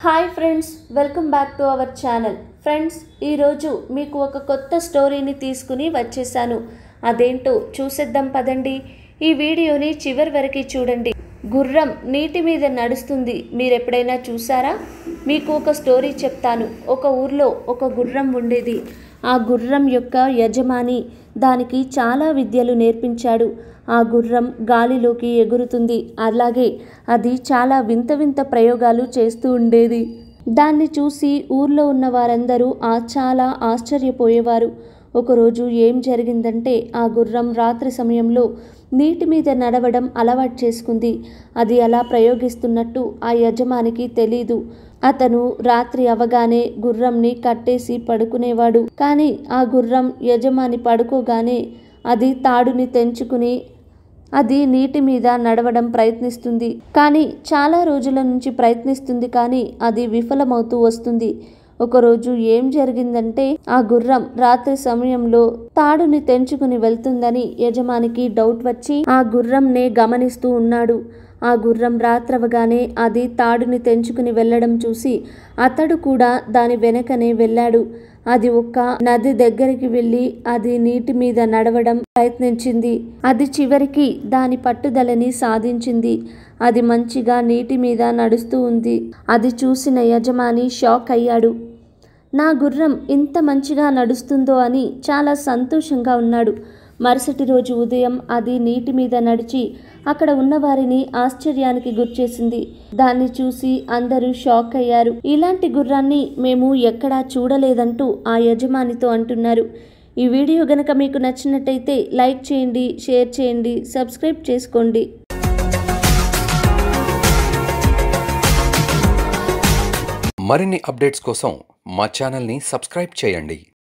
hi friends welcome back to our channel friends ఈరోజు మీకు ఒక కొత్త స్టోరీని తీసుకుని వచ్చేసాను అదేంటో చూసేద్దాం పదండి ఈ వీడియోని చివరి వరకు చూడండి గుర్రం నీటి మీద నడుస్తుంది మీరు ఎప్పుడైనా చూసారా మీకు ఒక స్టోరీ చెప్తాను ఒక ఊర్లో ఒక గుర్రం ఉండేది ఆ గుర్రం యొక్క యజమాని దానికి చాలా విద్యలు నేర్పించాడు ఆ గుర్రం గాలిలోకి ఎగురుతుంది అలాగే అది చాలా వింత వింత ప్రయోగాలు చేస్తూ ఉండేది దాన్ని చూసి ఊర్లో ఉన్న వారందరూ ఆ చాలా ఆశ్చర్యపోయేవారు ఒకరోజు ఏం జరిగిందంటే ఆ గుర్రం రాత్రి సమయంలో నీటి మీద నడవడం అలవాటు చేసుకుంది అది అలా ప్రయోగిస్తున్నట్టు ఆ యజమానికి తెలీదు అతను రాత్రి అవగానే గుర్రంని కట్టేసి పడుకునేవాడు కానీ ఆ గుర్రం యజమాని పడుకోగానే అది తాడుని తెంచుకుని అది నీటి మీద నడవడం ప్రయత్నిస్తుంది కానీ చాలా రోజుల నుంచి ప్రయత్నిస్తుంది కానీ అది విఫలమవుతూ వస్తుంది ఒకరోజు ఏం జరిగిందంటే ఆ గుర్రం రాత్రి సమయంలో తాడుని తెంచుకుని వెళ్తుందని యజమానికి డౌట్ వచ్చి ఆ గుర్రంనే గమనిస్తూ ఉన్నాడు ఆ గుర్రం రాత్రవగానే అది తాడుని తెంచుకుని వెళ్ళడం చూసి అతడు కూడా దాని వెనకనే వెళ్ళాడు అది ఒక నది దగ్గరికి వెళ్ళి అది నీటి మీద నడవడం ప్రయత్నించింది అది చివరికి దాని పట్టుదలని సాధించింది అది మంచిగా నీటి మీద నడుస్తూ ఉంది అది చూసిన యజమాని షాక్ అయ్యాడు నా గుర్రం ఇంత మంచిగా నడుస్తుందో అని చాలా సంతోషంగా ఉన్నాడు మరుసటి రోజు ఉదయం అది నీటి మీద నడిచి అక్కడ ఉన్నవారిని ఆశ్చర్యానికి గుర్చేసింది దాన్ని చూసి అందరూ షాక్ అయ్యారు ఇలాంటి గుర్రాన్ని మేము ఎక్కడా చూడలేదంటూ ఆ యజమానితో అంటున్నారు ఈ వీడియో గనక మీకు నచ్చినట్టయితే లైక్ చేయండి షేర్ చేయండి సబ్స్క్రైబ్ చేసుకోండి మరిన్ని అప్డేట్స్ కోసం మా ఛానల్ని సబ్స్క్రైబ్ చేయండి